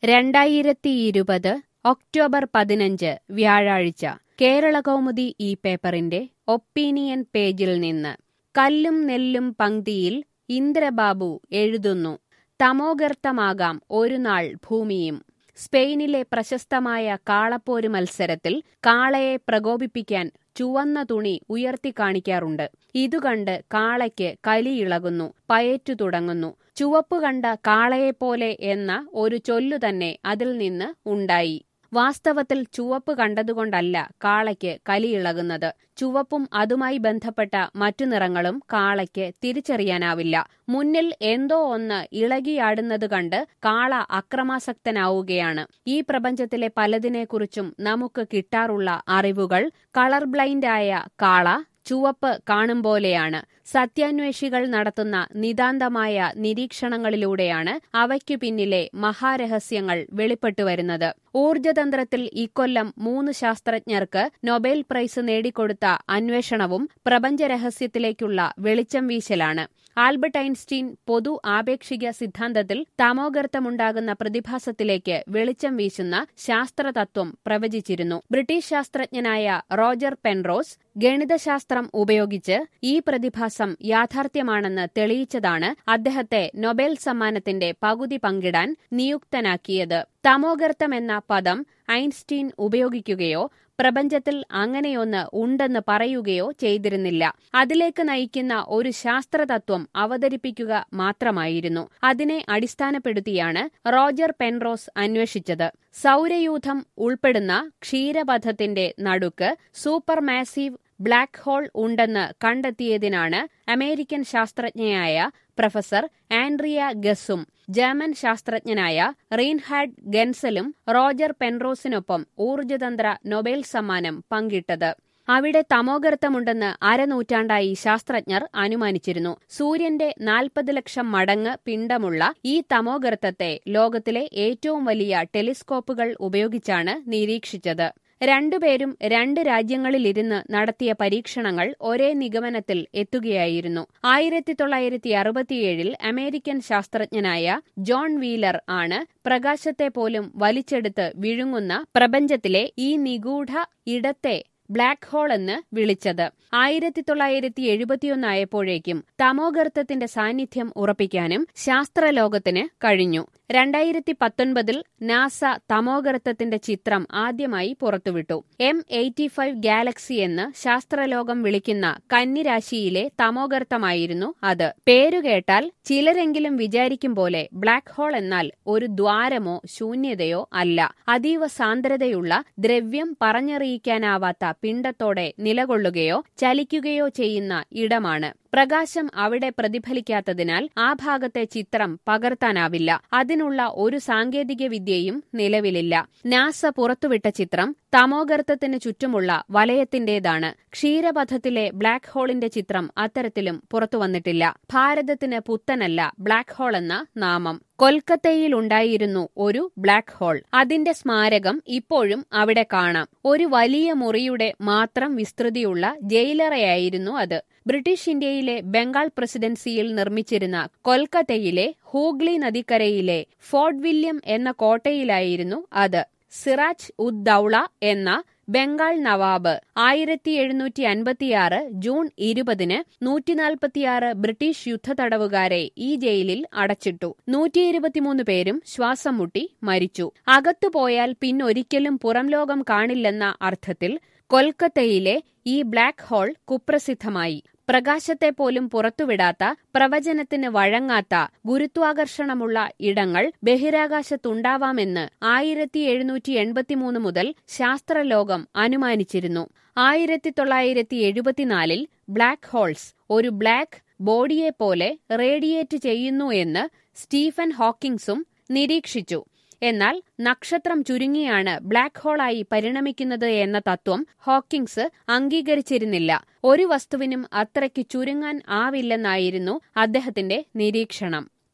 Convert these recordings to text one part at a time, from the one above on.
രണ്ടായിരത്തി ഇരുപത് ഒക്ടോബർ പതിനഞ്ച് വ്യാഴാഴ്ച കേരളകൗമുദി ഈ പേപ്പറിന്റെ ഒപ്പീനിയൻ പേജിൽ നിന്ന് കല്ലും നെല്ലും പങ്ക്തിയിൽ ഇന്ദ്രബാബു എഴുതുന്നു തമോഗർത്തമാകാം ഒരു നാൾ ഭൂമിയും സ്പെയിനിലെ പ്രശസ്തമായ കാളപ്പോര് മത്സരത്തിൽ കാളയെ പ്രകോപിപ്പിക്കാൻ ചുവന്ന തുണി ഉയർത്തി കാണിക്കാറുണ്ട് ഇതുകണ്ട് കാളയ്ക്ക് കലിയിളകുന്നു പയറ്റു തുടങ്ങുന്നു ചുവപ്പ് കണ്ട കാളയെപ്പോലെ എന്ന ഒരു ചൊല്ലു തന്നെ അതിൽ നിന്ന് ഉണ്ടായി വാസ്തവത്തിൽ ചുവപ്പ് കണ്ടതുകൊണ്ടല്ല കാളയ്ക്ക് കലിയിളകുന്നത് ചുവപ്പും അതുമായി ബന്ധപ്പെട്ട മറ്റു നിറങ്ങളും കാളയ്ക്ക് തിരിച്ചറിയാനാവില്ല മുന്നിൽ എന്തോ ഒന്ന് ഇളകിയാടുന്നത് കണ്ട് കാള അക്രമാസക്തനാവുകയാണ് ഈ പ്രപഞ്ചത്തിലെ പലതിനെക്കുറിച്ചും നമുക്ക് കിട്ടാറുള്ള അറിവുകൾ കളർ ബ്ലൈൻഡായ കാള ചുവപ്പ് കാണും പോലെയാണ് സത്യാന്വേഷികൾ നടത്തുന്ന നിതാന്തമായ നിരീക്ഷണങ്ങളിലൂടെയാണ് അവയ്ക്കു പിന്നിലെ മഹാരഹസ്യങ്ങൾ വെളിപ്പെട്ടുവരുന്നത് ഊർജതന്ത്രത്തിൽ ഇക്കൊല്ലം മൂന്ന് ശാസ്ത്രജ്ഞർക്ക് നൊബേൽ പ്രൈസ് നേടിക്കൊടുത്ത അന്വേഷണവും പ്രപഞ്ചരഹസ്യത്തിലേക്കുള്ള വെളിച്ചം വീശലാണ് ആൽബർട്ട് ഐൻസ്റ്റീൻ പൊതു ആപേക്ഷിക സിദ്ധാന്തത്തിൽ തമോഗർത്തമുണ്ടാകുന്ന പ്രതിഭാസത്തിലേക്ക് വെളിച്ചം വീശുന്ന ശാസ്ത്രതത്വം പ്രവചിച്ചിരുന്നു ബ്രിട്ടീഷ് ശാസ്ത്രജ്ഞനായ റോജർ പെൻറോസ് ഗണിതശാസ്ത്രം ഉപയോഗിച്ച് ഈ പ്രതിഭാസം യാഥാർത്ഥ്യമാണെന്ന് തെളിയിച്ചതാണ് അദ്ദേഹത്തെ നൊബേൽ സമ്മാനത്തിന്റെ പകുതി പങ്കിടാൻ നിയുക്തനാക്കിയത് തമോഗർത്തം എന്ന പദം ഐൻസ്റ്റീൻ ഉപയോഗിക്കുകയോ പ്രപഞ്ചത്തിൽ അങ്ങനെയൊന്ന് ഉണ്ടെന്ന് പറയുകയോ ചെയ്തിരുന്നില്ല അതിലേക്ക് നയിക്കുന്ന ഒരു ശാസ്ത്രതത്വം അവതരിപ്പിക്കുക മാത്രമായിരുന്നു അതിനെ അടിസ്ഥാനപ്പെടുത്തിയാണ് റോജർ പെൻറോസ് അന്വേഷിച്ചത് സൗരയൂഥം ഉൾപ്പെടുന്ന ക്ഷീരപഥത്തിന്റെ നടുക്ക് സൂപ്പർ മാസീവ് ബ്ലാക്ക് ഹോൾ ഉണ്ടെന്ന് കണ്ടെത്തിയതിനാണ് അമേരിക്കൻ ശാസ്ത്രജ്ഞയായ പ്രൊഫസർ ആൻഡ്രിയ ഗസും ജർമ്മൻ ശാസ്ത്രജ്ഞനായ റീൻഹാഡ് ഗെൻസലും റോജർ പെൻറോസിനൊപ്പം ഊർജതന്ത്ര നൊബേൽ സമ്മാനം പങ്കിട്ടത് അവിടെ തമോഗർത്തമുണ്ടെന്ന് അരനൂറ്റാണ്ടായി ശാസ്ത്രജ്ഞർ അനുമാനിച്ചിരുന്നു സൂര്യന്റെ നാൽപ്പത് ലക്ഷം മടങ്ങ് പിണ്ടമുള്ള ഈ തമോഗർത്തത്തെ ലോകത്തിലെ ഏറ്റവും വലിയ ടെലിസ്കോപ്പുകൾ ഉപയോഗിച്ചാണ് നിരീക്ഷിച്ചത് രണ്ടുപേരും രണ്ട് രാജ്യങ്ങളിലിരുന്ന് നടത്തിയ പരീക്ഷണങ്ങൾ ഒരേ നിഗമനത്തിൽ എത്തുകയായിരുന്നു ആയിരത്തി തൊള്ളായിരത്തി അറുപത്തിയേഴിൽ അമേരിക്കൻ ശാസ്ത്രജ്ഞനായ ജോൺ വീലർ ആണ് പ്രകാശത്തെ പോലും വലിച്ചെടുത്ത് വിഴുങ്ങുന്ന പ്രപഞ്ചത്തിലെ ഈ നിഗൂഢ ഇടത്തെ ബ്ലാക്ക് ഹോൾ എന്ന് വിളിച്ചത് ആയിരത്തി തൊള്ളായിരത്തി എഴുപത്തിയൊന്നായപ്പോഴേക്കും തമോഗർത്തത്തിന്റെ സാന്നിധ്യം ഉറപ്പിക്കാനും ശാസ്ത്രലോകത്തിന് കഴിഞ്ഞു രണ്ടായിരത്തി പത്തൊൻപതിൽ നാസ തമോഗർത്തത്തിന്റെ ചിത്രം ആദ്യമായി പുറത്തുവിട്ടു എം എയ്റ്റി ഫൈവ് ഗാലക്സി എന്ന് ശാസ്ത്രലോകം വിളിക്കുന്ന കന്നിരാശിയിലെ തമോഗർത്തമായിരുന്നു അത് പേരുകേട്ടാൽ ചിലരെങ്കിലും വിചാരിക്കും പോലെ ബ്ലാക്ക് ഹോൾ എന്നാൽ ഒരു ദ്വാരമോ ശൂന്യതയോ അല്ല അതീവ സാന്ദ്രതയുള്ള ദ്രവ്യം പറഞ്ഞറിയിക്കാനാവാത്ത പിണ്ടത്തോടെ നിലകൊള്ളുകയോ ചലിക്കുകയോ ചെയ്യുന്ന ഇടമാണ് പ്രകാശം അവിടെ പ്രതിഫലിക്കാത്തതിനാൽ ആ ഭാഗത്തെ ചിത്രം പകർത്താനാവില്ല അതിനുള്ള ഒരു സാങ്കേതിക വിദ്യയും നിലവിലില്ല നാസ പുറത്തുവിട്ട ചിത്രം തമോഗർത്തത്തിന് ചുറ്റുമുള്ള വലയത്തിന്റേതാണ് ക്ഷീരപഥത്തിലെ ബ്ലാക്ക് ഹോളിന്റെ ചിത്രം അത്തരത്തിലും പുറത്തുവന്നിട്ടില്ല ഭാരതത്തിന് പുത്തനല്ല ബ്ലാക്ക് ഹോൾ എന്ന നാമം കൊൽക്കത്തയിലുണ്ടായിരുന്നു ഒരു ബ്ലാക്ക് ഹോൾ അതിന്റെ സ്മാരകം ഇപ്പോഴും അവിടെ കാണാം ഒരു വലിയ മുറിയുടെ മാത്രം വിസ്തൃതിയുള്ള ജയിലറയായിരുന്നു അത് ബ്രിട്ടീഷ് ഇന്ത്യയിലെ ബംഗാൾ പ്രസിഡൻസിയിൽ നിർമ്മിച്ചിരുന്ന കൊൽക്കത്തയിലെ ഹൂഗ്ലി നദിക്കരയിലെ ഫോർട്ട് വില്യം എന്ന കോട്ടയിലായിരുന്നു അത് സിറാജ് ഉദ് ദൌള എന്ന ബംഗാൾ നവാബ് ആയിരത്തി എഴുന്നൂറ്റി അൻപത്തിയാറ് ജൂൺ ഇരുപതിന് നൂറ്റിനാൽപ്പത്തിയാറ് ബ്രിട്ടീഷ് യുദ്ധതടവുകാരെ ഈ ജയിലിൽ അടച്ചിട്ടു നൂറ്റി ഇരുപത്തിമൂന്ന് പേരും ശ്വാസം മുട്ടി മരിച്ചു അകത്തു പോയാൽ പിന്നൊരിക്കലും പുറം ലോകം കാണില്ലെന്ന അർത്ഥത്തിൽ കൊൽക്കത്തയിലെ ഈ ബ്ലാക്ക് ഹോൾ കുപ്രസിദ്ധമായി പ്രകാശത്തെ പോലും പുറത്തുവിടാത്ത പ്രവചനത്തിന് വഴങ്ങാത്ത ഗുരുത്വാകർഷണമുള്ള ഇടങ്ങൾ ബഹിരാകാശത്തുണ്ടാവാമെന്ന് ആയിരത്തി എഴുന്നൂറ്റി എൺപത്തിമൂന്ന് മുതൽ ശാസ്ത്രലോകം അനുമാനിച്ചിരുന്നു ആയിരത്തി തൊള്ളായിരത്തി എഴുപത്തിനാലിൽ ബ്ലാക്ക് ഹോൾസ് ഒരു ബ്ലാക്ക് ബോഡിയെപ്പോലെ റേഡിയേറ്റ് ചെയ്യുന്നു എന്ന് സ്റ്റീഫൻ ഹോക്കിങ്സും നിരീക്ഷിച്ചു എന്നാൽ നക്ഷത്രം ചുരുങ്ങിയാണ് ബ്ലാക്ക് ഹോളായി പരിണമിക്കുന്നത് എന്ന തത്വം ഹോക്കിങ്സ് അംഗീകരിച്ചിരുന്നില്ല ഒരു വസ്തുവിനും അത്രയ്ക്ക് ചുരുങ്ങാൻ ആവില്ലെന്നായിരുന്നു അദ്ദേഹത്തിന്റെ നിരീക്ഷണം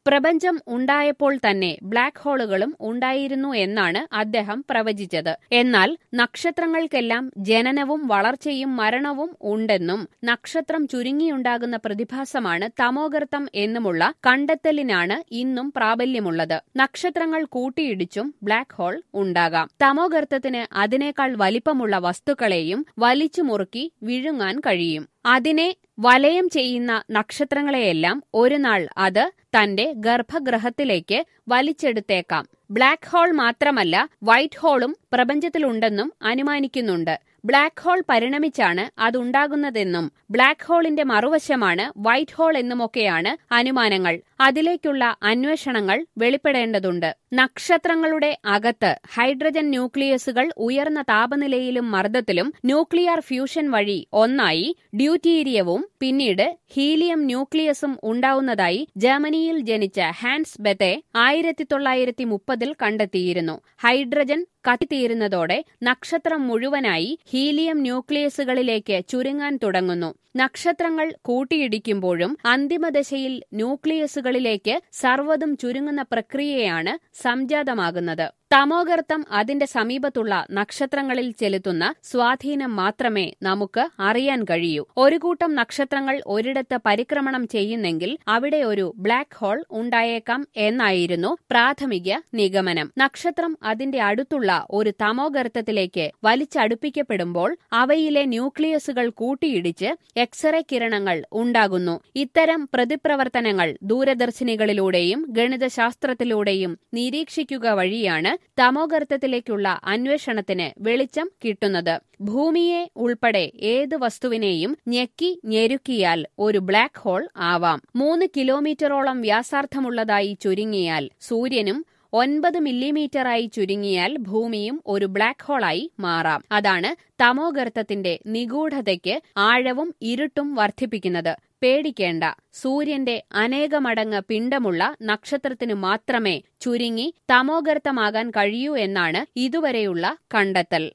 പ്രപഞ്ചം ഉണ്ടായപ്പോൾ തന്നെ ബ്ലാക്ക് ഹോളുകളും ഉണ്ടായിരുന്നു എന്നാണ് അദ്ദേഹം പ്രവചിച്ചത് എന്നാൽ നക്ഷത്രങ്ങൾക്കെല്ലാം ജനനവും വളർച്ചയും മരണവും ഉണ്ടെന്നും നക്ഷത്രം ചുരുങ്ങിയുണ്ടാകുന്ന പ്രതിഭാസമാണ് തമോഗർത്തം എന്നുമുള്ള കണ്ടെത്തലിനാണ് ഇന്നും പ്രാബല്യമുള്ളത് നക്ഷത്രങ്ങൾ കൂട്ടിയിടിച്ചും ബ്ലാക്ക് ഹോൾ ഉണ്ടാകാം തമോഗർത്തത്തിന് അതിനേക്കാൾ വലിപ്പമുള്ള വസ്തുക്കളെയും വലിച്ചു മുറുക്കി വിഴുങ്ങാൻ കഴിയും അതിനെ വലയം ചെയ്യുന്ന നക്ഷത്രങ്ങളെയെല്ലാം ഒരു നാൾ അത് തന്റെ ഗർഭഗ്രഹത്തിലേക്ക് വലിച്ചെടുത്തേക്കാം ബ്ലാക്ക് ഹോൾ മാത്രമല്ല വൈറ്റ് ഹോളും പ്രപഞ്ചത്തിലുണ്ടെന്നും അനുമാനിക്കുന്നുണ്ട് ബ്ലാക്ക് ഹോൾ പരിണമിച്ചാണ് അതുണ്ടാകുന്നതെന്നും ബ്ലാക്ക് ഹോളിന്റെ മറുവശമാണ് വൈറ്റ് ഹോൾ എന്നുമൊക്കെയാണ് അനുമാനങ്ങൾ അതിലേക്കുള്ള അന്വേഷണങ്ങൾ വെളിപ്പെടേണ്ടതുണ്ട് നക്ഷത്രങ്ങളുടെ അകത്ത് ഹൈഡ്രജൻ ന്യൂക്ലിയസുകൾ ഉയർന്ന താപനിലയിലും മർദ്ദത്തിലും ന്യൂക്ലിയർ ഫ്യൂഷൻ വഴി ഒന്നായി ഡ്യൂറ്റീരിയവും പിന്നീട് ഹീലിയം ന്യൂക്ലിയസും ഉണ്ടാവുന്നതായി ജർമ്മനിയിൽ ജനിച്ച ഹാൻസ് ബെത്തെ ആയിരത്തി തൊള്ളായിരത്തി മുപ്പതിൽ കണ്ടെത്തിയിരുന്നു ഹൈഡ്രജൻ കത്തിത്തീരുന്നതോടെ നക്ഷത്രം മുഴുവനായി ഹീലിയം ന്യൂക്ലിയസുകളിലേക്ക് ചുരുങ്ങാൻ തുടങ്ങുന്നു നക്ഷത്രങ്ങൾ കൂട്ടിയിടിക്കുമ്പോഴും അന്തിമദശയിൽ ന്യൂക്ലിയസുകളിലേക്ക് സർവ്വതും ചുരുങ്ങുന്ന പ്രക്രിയയാണ് സംജാതമാകുന്നത് തമോഗർത്തം അതിന്റെ സമീപത്തുള്ള നക്ഷത്രങ്ങളിൽ ചെലുത്തുന്ന സ്വാധീനം മാത്രമേ നമുക്ക് അറിയാൻ കഴിയൂ ഒരു കൂട്ടം നക്ഷത്രങ്ങൾ ഒരിടത്ത് പരിക്രമണം ചെയ്യുന്നെങ്കിൽ അവിടെ ഒരു ബ്ലാക്ക് ഹോൾ ഉണ്ടായേക്കാം എന്നായിരുന്നു പ്രാഥമിക നിഗമനം നക്ഷത്രം അതിന്റെ അടുത്തുള്ള ഒരു തമോഗർത്തത്തിലേക്ക് വലിച്ചടുപ്പിക്കപ്പെടുമ്പോൾ അവയിലെ ന്യൂക്ലിയസുകൾ കൂട്ടിയിടിച്ച് എക്സ്റേ കിരണങ്ങൾ ഉണ്ടാകുന്നു ഇത്തരം പ്രതിപ്രവർത്തനങ്ങൾ ദൂരദർശിനികളിലൂടെയും ഗണിതശാസ്ത്രത്തിലൂടെയും നിരീക്ഷിക്കുക വഴിയാണ് തമോഗർത്തത്തിലേക്കുള്ള അന്വേഷണത്തിന് വെളിച്ചം കിട്ടുന്നത് ഭൂമിയെ ഉൾപ്പെടെ ഏത് വസ്തുവിനെയും ഞെക്കി ഞെരുക്കിയാൽ ഒരു ബ്ലാക്ക് ഹോൾ ആവാം മൂന്ന് കിലോമീറ്ററോളം വ്യാസാർത്ഥമുള്ളതായി ചുരുങ്ങിയാൽ സൂര്യനും ഒൻപത് മില്ലിമീറ്ററായി ചുരുങ്ങിയാൽ ഭൂമിയും ഒരു ബ്ലാക്ക് ഹോളായി മാറാം അതാണ് തമോഗർത്തത്തിന്റെ നിഗൂഢതയ്ക്ക് ആഴവും ഇരുട്ടും വർദ്ധിപ്പിക്കുന്നത് പേടിക്കേണ്ട സൂര്യന്റെ അനേകമടങ്ങ് പിണ്ടമുള്ള നക്ഷത്രത്തിനു മാത്രമേ ചുരുങ്ങി തമോഗർത്തമാകാൻ കഴിയൂ എന്നാണ് ഇതുവരെയുള്ള കണ്ടെത്തൽ